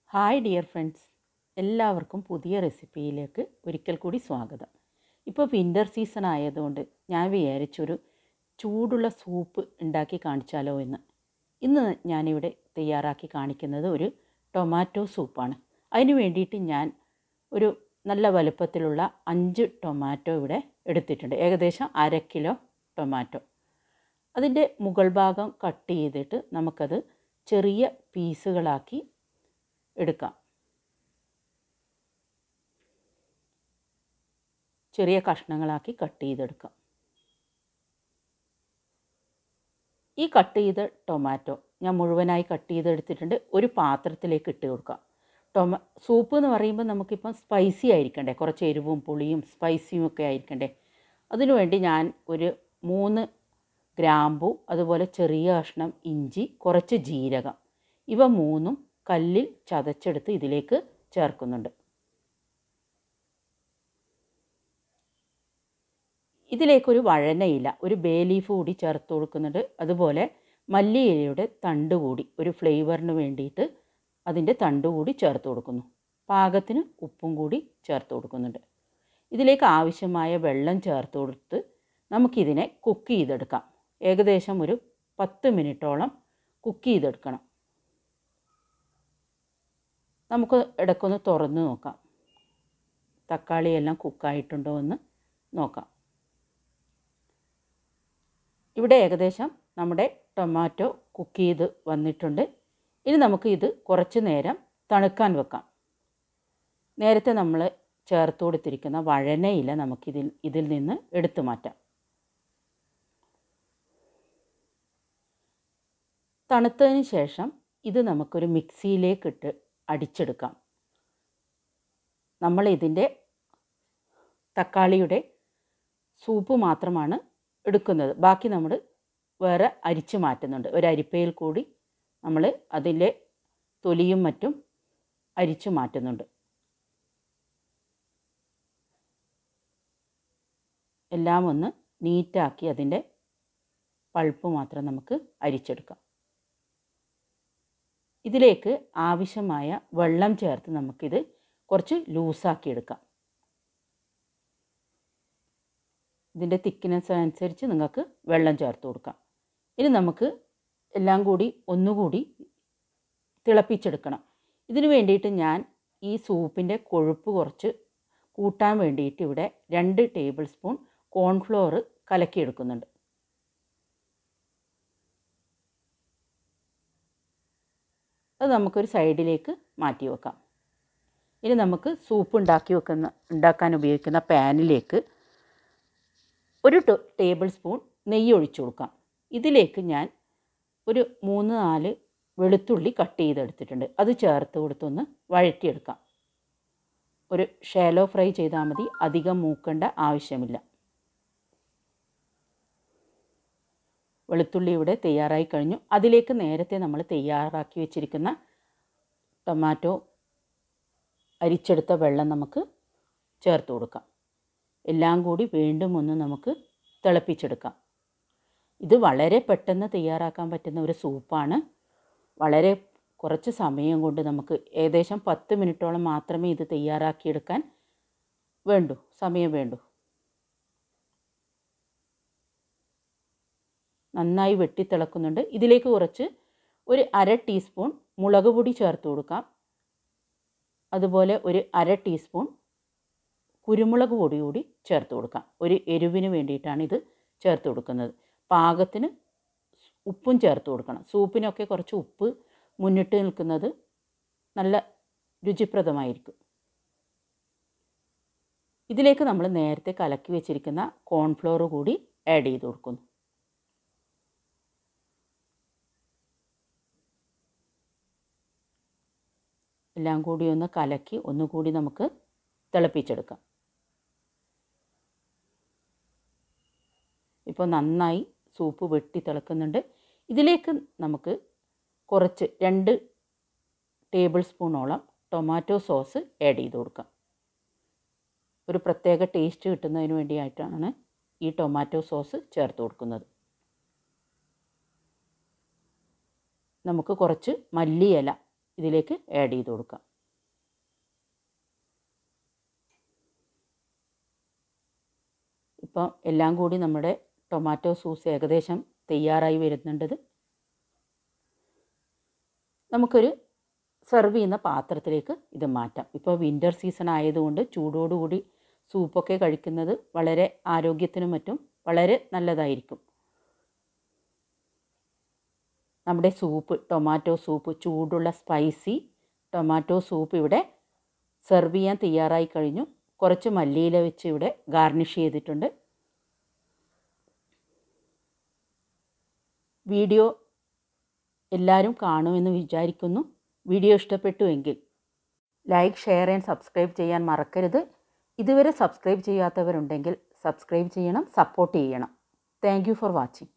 hi dear friends എല്ലാവർക്കും പുതിയ റെസിപ്പിയിലേക്ക് ഒരിക്കൽ കൂടി സ്വാഗതം ഇപ്പോൾ വിൻ്റർ സീസൺ ആയതുകൊണ്ട് ഞാൻ വിചാരിച്ചൊരു ചൂടുള്ള സൂപ്പ് ഉണ്ടാക്കി കാണിച്ചാലോ എന്ന് ഇന്ന് ഞാനിവിടെ തയ്യാറാക്കി കാണിക്കുന്നത് ഒരു ടൊമാറ്റോ സൂപ്പാണ് അതിന് വേണ്ടിയിട്ട് ഞാൻ ഒരു നല്ല വലുപ്പത്തിലുള്ള അഞ്ച് ടൊമാറ്റോ ഇവിടെ എടുത്തിട്ടുണ്ട് ഏകദേശം അര കിലോ ടൊമാറ്റോ അതിൻ്റെ മുകൾ ഭാഗം കട്ട് ചെയ്തിട്ട് നമുക്കത് ചെറിയ പീസുകളാക്കി എടുക്കാം ചെറിയ കഷ്ണങ്ങളാക്കി കട്ട് ചെയ്തെടുക്കാം ഈ കട്ട് ചെയ്ത ടൊമാറ്റോ ഞാൻ മുഴുവനായി കട്ട് ചെയ്തെടുത്തിട്ടുണ്ട് ഒരു പാത്രത്തിലേക്ക് ഇട്ട് കൊടുക്കാം ടൊമ സൂപ്പ് എന്ന് പറയുമ്പോൾ നമുക്കിപ്പം സ്പൈസി ആയിരിക്കണ്ടേ കുറച്ച് എരിവും പുളിയും സ്പൈസിയും ഒക്കെ ആയിരിക്കണ്ടേ അതിനുവേണ്ടി ഞാൻ ഒരു മൂന്ന് ഗ്രാമ്പു അതുപോലെ ചെറിയ കഷ്ണം ഇഞ്ചി കുറച്ച് ജീരകം ഇവ മൂന്നും കല്ലിൽ ചതച്ചെടുത്ത് ഇതിലേക്ക് ചേർക്കുന്നുണ്ട് ഇതിലേക്കൊരു വഴനയില ഒരു ബേ ലീഫ് കൂടി ചേർത്ത് കൊടുക്കുന്നുണ്ട് അതുപോലെ മല്ലിയിലയുടെ തണ്ട് കൂടി ഒരു ഫ്ലേവറിന് വേണ്ടിയിട്ട് അതിൻ്റെ തണ്ട് കൂടി ചേർത്ത് കൊടുക്കുന്നു പാകത്തിന് ഉപ്പും കൂടി ചേർത്ത് കൊടുക്കുന്നുണ്ട് ഇതിലേക്ക് ആവശ്യമായ വെള്ളം ചേർത്ത് കൊടുത്ത് നമുക്കിതിനെ കുക്ക് ചെയ്തെടുക്കാം ഏകദേശം ഒരു പത്ത് മിനിറ്റോളം കുക്ക് ചെയ്തെടുക്കണം നമുക്ക് ഇടയ്ക്കൊന്ന് തുറന്ന് നോക്കാം തക്കാളിയെല്ലാം കുക്കായിട്ടുണ്ടോ എന്ന് നോക്കാം ഇവിടെ ഏകദേശം നമ്മുടെ ടൊമാറ്റോ കുക്ക് ചെയ്ത് വന്നിട്ടുണ്ട് ഇനി നമുക്ക് ഇത് കുറച്ച് നേരം തണുക്കാൻ വെക്കാം നേരത്തെ നമ്മൾ ചേർത്ത് കൊടുത്തിരിക്കുന്ന വഴനയില നമുക്കിതിൽ ഇതിൽ നിന്ന് എടുത്തു മാറ്റാം തണുത്തതിന് ശേഷം ഇത് നമുക്കൊരു മിക്സിയിലേക്കിട്ട് അടിച്ചെടുക്കാം നമ്മൾ ഇതിൻ്റെ തക്കാളിയുടെ സൂപ്പ് മാത്രമാണ് എടുക്കുന്നത് ബാക്കി നമ്മൾ വേറെ അരിച്ച് മാറ്റുന്നുണ്ട് ഒരു അരിപ്പയിൽ കൂടി നമ്മൾ അതിൻ്റെ തൊലിയും മറ്റും അരിച്ചു മാറ്റുന്നുണ്ട് എല്ലാം ഒന്ന് നീറ്റാക്കി അതിൻ്റെ പൾപ്പ് മാത്രം നമുക്ക് അരിച്ചെടുക്കാം ഇതിലേക്ക് ആവശ്യമായ വെള്ളം ചേർത്ത് നമുക്കിത് കുറച്ച് ലൂസാക്കി എടുക്കാം ഇതിൻ്റെ തിക്നെസ് അനുസരിച്ച് നിങ്ങൾക്ക് വെള്ളം ചേർത്ത് കൊടുക്കാം ഇനി നമുക്ക് എല്ലാം കൂടി ഒന്നുകൂടി തിളപ്പിച്ചെടുക്കണം ഇതിന് വേണ്ടിയിട്ട് ഞാൻ ഈ സൂപ്പിൻ്റെ കൊഴുപ്പ് കുറച്ച് കൂട്ടാൻ വേണ്ടിയിട്ട് ഇവിടെ രണ്ട് ടേബിൾ സ്പൂൺ കോൺഫ്ലോർ കലക്കിയെടുക്കുന്നുണ്ട് അത് നമുക്കൊരു സൈഡിലേക്ക് മാറ്റി വെക്കാം ഇനി നമുക്ക് സൂപ്പ് ഉണ്ടാക്കി വെക്കുന്ന ഉണ്ടാക്കാൻ ഉപയോഗിക്കുന്ന പാനിലേക്ക് ഒരു ടേബിൾ സ്പൂൺ നെയ്യ് ഒഴിച്ചു കൊടുക്കാം ഇതിലേക്ക് ഞാൻ ഒരു മൂന്ന് നാല് വെളുത്തുള്ളി കട്ട് ചെയ്തെടുത്തിട്ടുണ്ട് അത് ചേർത്ത് കൊടുത്തൊന്ന് വഴറ്റിയെടുക്കാം ഒരു ഷാലോ ഫ്രൈ ചെയ്താൽ മതി അധികം മൂക്കേണ്ട ആവശ്യമില്ല വെളുത്തുള്ളി ഇവിടെ തയ്യാറായി കഴിഞ്ഞു അതിലേക്ക് നേരത്തെ നമ്മൾ തയ്യാറാക്കി വെച്ചിരിക്കുന്ന ടൊമാറ്റോ അരിച്ചെടുത്ത വെള്ളം നമുക്ക് ചേർത്ത് കൊടുക്കാം എല്ലാം കൂടി വീണ്ടും ഒന്ന് നമുക്ക് തിളപ്പിച്ചെടുക്കാം ഇത് വളരെ പെട്ടെന്ന് തയ്യാറാക്കാൻ പറ്റുന്ന ഒരു സൂപ്പാണ് വളരെ കുറച്ച് സമയം കൊണ്ട് നമുക്ക് ഏകദേശം പത്ത് മിനിറ്റോളം മാത്രമേ ഇത് തയ്യാറാക്കിയെടുക്കാൻ വേണ്ടൂ സമയം വേണ്ടൂ നന്നായി വെട്ടിത്തിളക്കുന്നുണ്ട് ഇതിലേക്ക് കുറച്ച് ഒരു അര ടീസ്പൂൺ മുളക് പൊടി ചേർത്ത് കൊടുക്കാം അതുപോലെ ഒരു അര ടീസ്പൂൺ കുരുമുളക് പൊടി കൂടി ചേർത്ത് കൊടുക്കാം ഒരു എരിവിന് വേണ്ടിയിട്ടാണ് ഇത് ചേർത്ത് കൊടുക്കുന്നത് പാകത്തിന് ഉപ്പും ചേർത്ത് കൊടുക്കണം സൂപ്പിനൊക്കെ കുറച്ച് ഉപ്പ് മുന്നിട്ട് നിൽക്കുന്നത് നല്ല രുചിപ്രദമായിരിക്കും ഇതിലേക്ക് നമ്മൾ നേരത്തെ കലക്കി വെച്ചിരിക്കുന്ന കോൺഫ്ലോർ കൂടി ആഡ് ചെയ്ത് കൊടുക്കുന്നു എല്ലാം കൂടി ഒന്ന് കലക്കി ഒന്നുകൂടി നമുക്ക് തിളപ്പിച്ചെടുക്കാം ഇപ്പോൾ നന്നായി സൂപ്പ് വെട്ടി തിളക്കുന്നുണ്ട് ഇതിലേക്ക് നമുക്ക് കുറച്ച് രണ്ട് ടേബിൾ സ്പൂണോളം ടൊമാറ്റോ സോസ് ആഡ് ചെയ്ത് കൊടുക്കാം ഒരു പ്രത്യേക ടേസ്റ്റ് കിട്ടുന്നതിന് വേണ്ടിയായിട്ടാണ് ഈ ടൊമാറ്റോ സോസ് ചേർത്ത് കൊടുക്കുന്നത് നമുക്ക് കുറച്ച് മല്ലിയില ഇതിലേക്ക് ആഡ് ചെയ്ത് കൊടുക്കാം ഇപ്പോൾ എല്ലാം കൂടി നമ്മുടെ ടൊമാറ്റോ സോസ് ഏകദേശം തയ്യാറായി വരുന്നുണ്ടത് നമുക്കൊരു സെർവ് ചെയ്യുന്ന പാത്രത്തിലേക്ക് ഇത് മാറ്റാം ഇപ്പോൾ വിൻ്റർ സീസൺ ആയതുകൊണ്ട് ചൂടോടുകൂടി സൂപ്പൊക്കെ കഴിക്കുന്നത് വളരെ ആരോഗ്യത്തിനും മറ്റും വളരെ നല്ലതായിരിക്കും നമ്മുടെ സൂപ്പ് ടൊമാറ്റോ സൂപ്പ് ചൂടുള്ള സ്പൈസി ടൊമാറ്റോ സൂപ്പ് ഇവിടെ സെർവ് ചെയ്യാൻ തയ്യാറായി കഴിഞ്ഞു കുറച്ച് മല്ലിയില വെച്ച് ഇവിടെ ഗാർണിഷ് ചെയ്തിട്ടുണ്ട് വീഡിയോ എല്ലാവരും കാണുമെന്ന് വിചാരിക്കുന്നു വീഡിയോ ഇഷ്ടപ്പെട്ടുവെങ്കിൽ ലൈക്ക് ഷെയർ ആൻഡ് സബ്സ്ക്രൈബ് ചെയ്യാൻ മറക്കരുത് ഇതുവരെ സബ്സ്ക്രൈബ് ചെയ്യാത്തവരുണ്ടെങ്കിൽ സബ്സ്ക്രൈബ് ചെയ്യണം സപ്പോർട്ട് ചെയ്യണം താങ്ക് ഫോർ വാച്ചിങ്